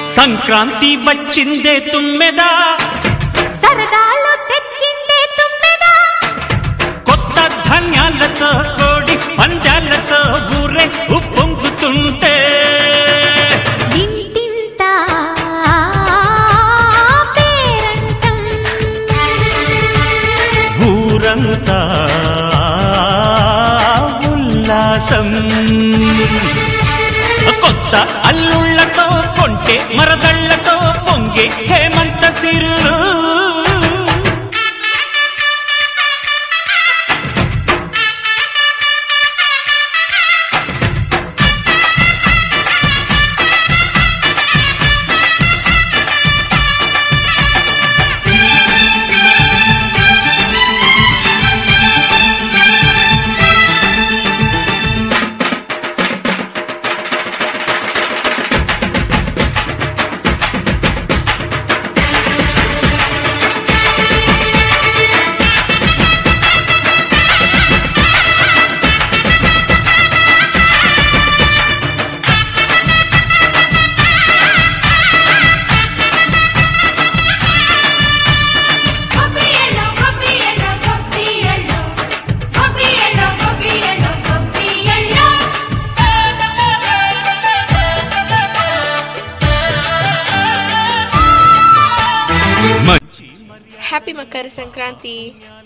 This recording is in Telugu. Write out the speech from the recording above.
సంక్రాంతి వచ్చిందే తుమ్మెదా సరదాలు తెచ్చిందే తుమ్మెదా కొత్త ధాన్యాలతో కోడి పంజాలతో ఊరే ఉప్పొంగుతుంటే ఇంటింత పేరంటం ఊరంతా ఉల్లాసం కొత్త అల్లుళ్ళతో కొంటే మరదళ్ళతో పొంగే హేమంత సిరులు గొప్పియల్లో గొప్పియల్లో గొప్పియల్లో గొప్పియల్లో గొప్పియల్లో గొప్పియల్లో మంచి హ్యాపీ మకర సంక్రాంతి